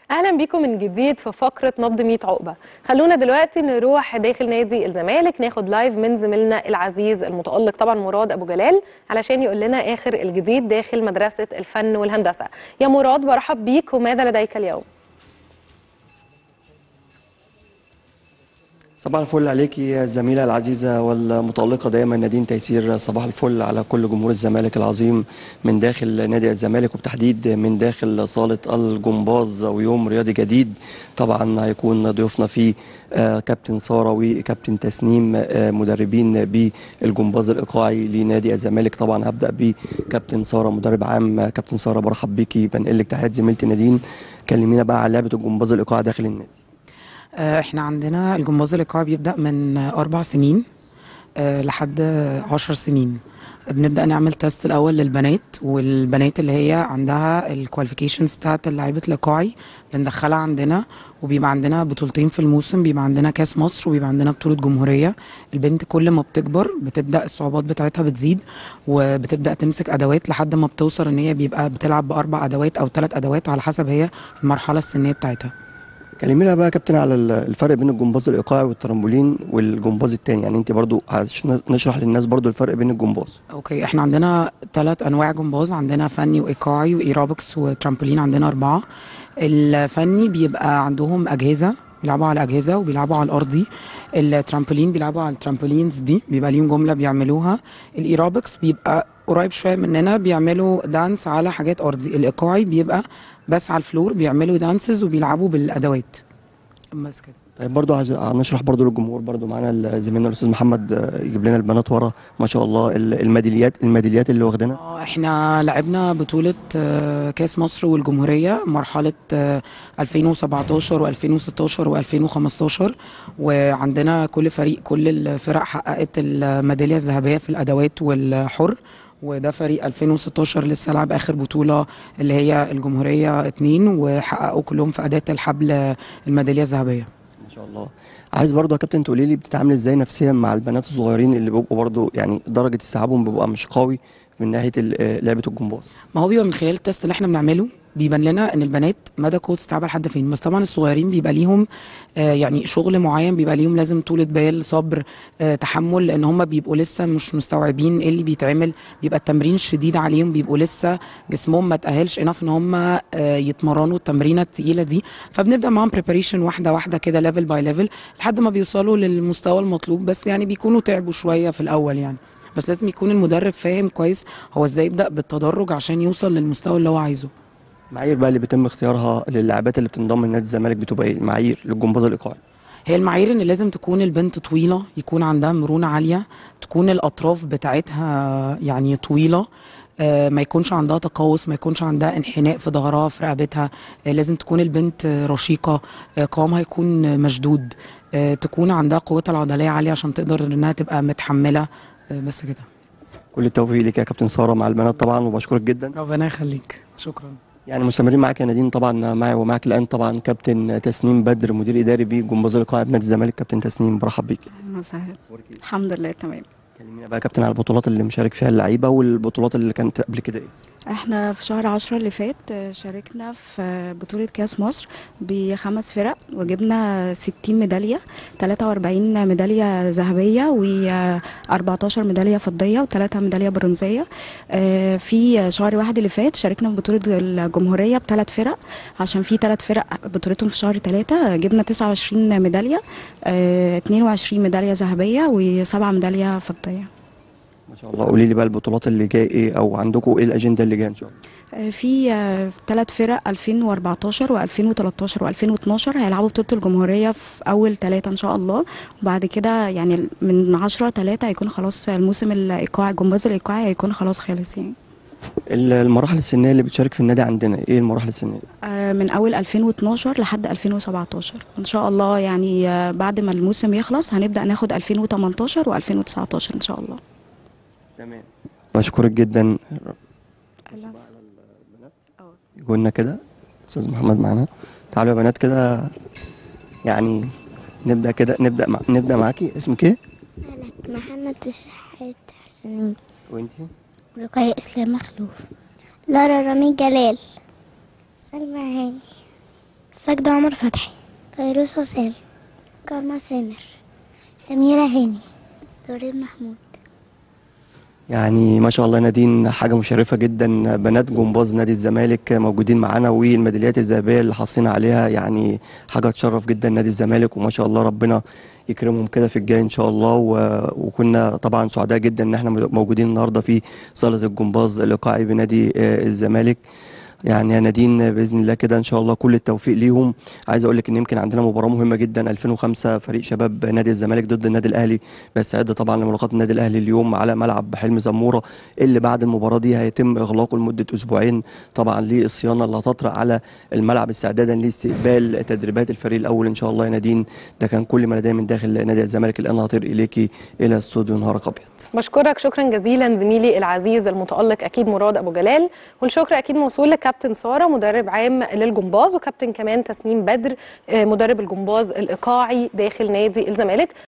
اهلا بيكم من جديد في فقره نبض 100 عقبه خلونا دلوقتي نروح داخل نادي الزمالك ناخد لايف من زميلنا العزيز المتالق طبعا مراد ابو جلال علشان يقول لنا اخر الجديد داخل مدرسه الفن والهندسه يا مراد برحب بيك وماذا لديك اليوم صباح الفل عليك يا الزميلة العزيزة والمتألقة دائما نادين تيسير صباح الفل على كل جمهور الزمالك العظيم من داخل نادي الزمالك وبتحديد من داخل صالة الجمباز ويوم رياضي جديد طبعا هيكون ضيوفنا فيه آه، كابتن سارة وكابتن تسنيم آه، مدربين بالجمباز الإيقاعي لنادي الزمالك طبعا هبدأ بكابتن سارة مدرب عام آه، كابتن سارة برحب بيكي بنقل لك تحيات زميلتي نادين كلمينا بقى عن لعبة الجمباز الإيقاعي داخل النادي آه، احنا عندنا الجمباز الايقاعي بيبدا من آه، اربع سنين آه، لحد عشر سنين بنبدا نعمل تيست الاول للبنات والبنات اللي هي عندها الكواليفيكيشنز بتاعه لعيبه الايقاعي بندخلها عندنا وبيبقى عندنا بطولتين في الموسم بيبقى عندنا كاس مصر وبيبقى عندنا بطوله جمهوريه البنت كل ما بتكبر بتبدا الصعوبات بتاعتها بتزيد وبتبدا تمسك ادوات لحد ما بتوصل ان هي بيبقى بتلعب باربع ادوات او ثلاث ادوات على حسب هي المرحله السنيه بتاعتها كلمينا بقى يا كابتن على ال- الفرق بين الجمباز الايقاعي والترامبولين والجمباز التاني يعني انت برضو عشان نشرح للناس برضو الفرق بين الجمباز اوكي احنا عندنا ثلاث انواع جمباز عندنا فني وايقاعي وايروبكس وترامبولين عندنا اربعه الفني بيبقى عندهم اجهزه بيلعبوا على اجهزه وبيلعبوا على الارضي الترامبولين بيلعبوا على الترامبولينز دي بيبقى ليهم جمله بيعملوها الايروبكس بيبقى قريب شويه مننا بيعملوا دانس على حاجات ارضي الايقاعي بيبقى بس على الفلور بيعملوا دانسز وبيلعبوا بالادوات بس كده طيب برضو عايز هنشرح برضو للجمهور برضو معانا زميلنا الاستاذ محمد آه، يجيب لنا البنات ورا ما شاء الله ال- الميداليات الميداليات اللي واخدينها اه احنا لعبنا بطولة آه، كاس مصر والجمهورية مرحلة آه، 2017 و2016 و2015 وعندنا كل فريق كل الفرق حققت الميدالية الذهبية في الأدوات والحر وده فريق 2016 لسه لعب آخر بطولة اللي هي الجمهورية اتنين وحققوا كلهم في أداة الحبل الميدالية الذهبية ما شاء الله عايز برضو يا كابتن تقولي لي بتتعامل ازاي نفسيا مع البنات الصغيرين اللي بيبقوا برضو يعني درجه استيعابهم بيبقى مش قوي من ناحيه ال- آه، لعبه الجمباز ما هو بيبقى من خلال التست اللي احنا بنعمله بيبان لنا ان البنات مدى قوه استيعابها لحد فين بس طبعا الصغيرين بيبقى ليهم آه يعني شغل معين بيبقى ليهم لازم طولة بال صبر آه تحمل لان هم بيبقوا لسه مش مستوعبين ايه اللي بيتعمل بيبقى التمرين شديد عليهم بيبقوا لسه جسمهم ما تاهلش انف ان هم آه يتمرنوا التمرينه التقيله دي فبنبدا معاهم بريباريشن واحده واحده كده ليفل باي ليفل لحد ما بيوصلوا للمستوى المطلوب بس يعني بيكونوا تعبوا شويه في الاول يعني بس لازم يكون المدرب فاهم كويس هو ازاي يبدا بالتدرج عشان يوصل للمستوى اللي هو عايزه المعايير بقى اللي بيتم اختيارها للاعبات اللي بتنضم لنادي الزمالك بتبقى ايه المعايير للجمباز الايقاعي هي المعايير ان لازم تكون البنت طويله يكون عندها مرونه عاليه تكون الاطراف بتاعتها يعني طويله آه، ما يكونش عندها تقوس ما يكونش عندها انحناء في ظهرها في رقبتها آه، لازم تكون البنت آه، رشيقه آه، قوامها يكون آه، مشدود آه، تكون عندها قوتها العضليه عاليه عشان تقدر انها تبقى متحمله آه، بس كده كل التوفيق ليك يا كابتن ساره مع البنات طبعا وبشكرك جدا ربنا يخليك شكرا يعني مستمرين معاك يا نادين طبعا معي ومعاك الان طبعا كابتن تسنيم بدر مدير اداري بجمباز الايقاعي بنادي الزمالك كابتن تسنيم برحب بيك مساء الحمد لله تمام كلمينا بقى يا كابتن على البطولات اللي مشارك فيها اللعيبه والبطولات اللي كانت قبل كده ايه احنا في شهر عشرة اللي فات آه، شاركنا في آه، بطولة كاس مصر بخمس فرق وجبنا 60 ميدالية 43 ميدالية ذهبية و14 ميدالية فضية و3 ميدالية برونزية آه، في شهر واحد اللي فات شاركنا في بطولة الجمهورية بثلاث فرق عشان في ثلاث فرق بطولتهم في شهر ثلاثة جبنا 29 ميدالية آه، 22 ميدالية ذهبية وسبعة ميدالية فضية ما شاء الله قولي لي بقى البطولات اللي جايه ايه او عندكم ايه الاجنده اللي جايه ان شاء الله آه، في ثلاث فرق 2014 و2013 و2012 هيلعبوا بطولة الجمهورية في أول ثلاثة إن شاء الله وبعد كده يعني من 10 ثلاثة هيكون خلاص الموسم الإيقاعي الجمباز الإيقاعي هيكون خلاص خالص يعني ال- المراحل السنيه اللي بتشارك في النادي عندنا ايه المراحل السنيه آه، من أول 2012 لحد 2017 إن شاء الله يعني آه، بعد ما الموسم يخلص هنبدأ ناخد 2018 و2019 إن شاء الله تمام بشكرك جدا يجوا لنا كده استاذ محمد معانا تعالوا يا بنات كده يعني نبدا كده نبدا مع... نبدا معاكي اسمك ايه أنا محمد الشحات حسنين وانتي رقية إسلام مخلوف لارا رامي جلال سلمى هاني سجد عمر فتحي فيروز حسام كارما سامر سميرة هاني دورين محمود يعني ما شاء الله نادين حاجة مشرفة جدا بنات جمباز نادي الزمالك موجودين معانا والميداليات الذهبية اللي حاصلين عليها يعني حاجة تشرف جدا نادي الزمالك وما شاء الله ربنا يكرمهم كده في الجاي ان شاء الله و... وكنا طبعا سعداء جدا ان احنا موجودين النهارده في صالة الجمباز الايقاعي بنادي آه، الزمالك يعني يا نادين باذن الله كده ان شاء الله كل التوفيق ليهم عايز اقول لك ان يمكن عندنا مباراه مهمه جدا 2005 فريق شباب نادي الزمالك ضد النادي الاهلي بستعد طبعا لملاقاه النادي الاهلي اليوم على ملعب حلمي زموره اللي بعد المباراه دي هيتم اغلاقه لمده اسبوعين طبعا للصيانه اللي هتطرأ على الملعب استعدادا لاستقبال تدريبات الفريق الاول ان شاء الله يا نادين ده كان كل ما لدي من داخل نادي الزمالك الان هطير اليكي الى استوديو نهارك ابيض بشكرك شكرا جزيلا زميلي العزيز المتألق أكيد مراد أبو جلال والشكر أكيد موصول لكابتن سارة مدرب عام للجمباز وكابتن كمان تسنيم بدر آه، مدرب الجمباز الإيقاعي داخل نادي الزمالك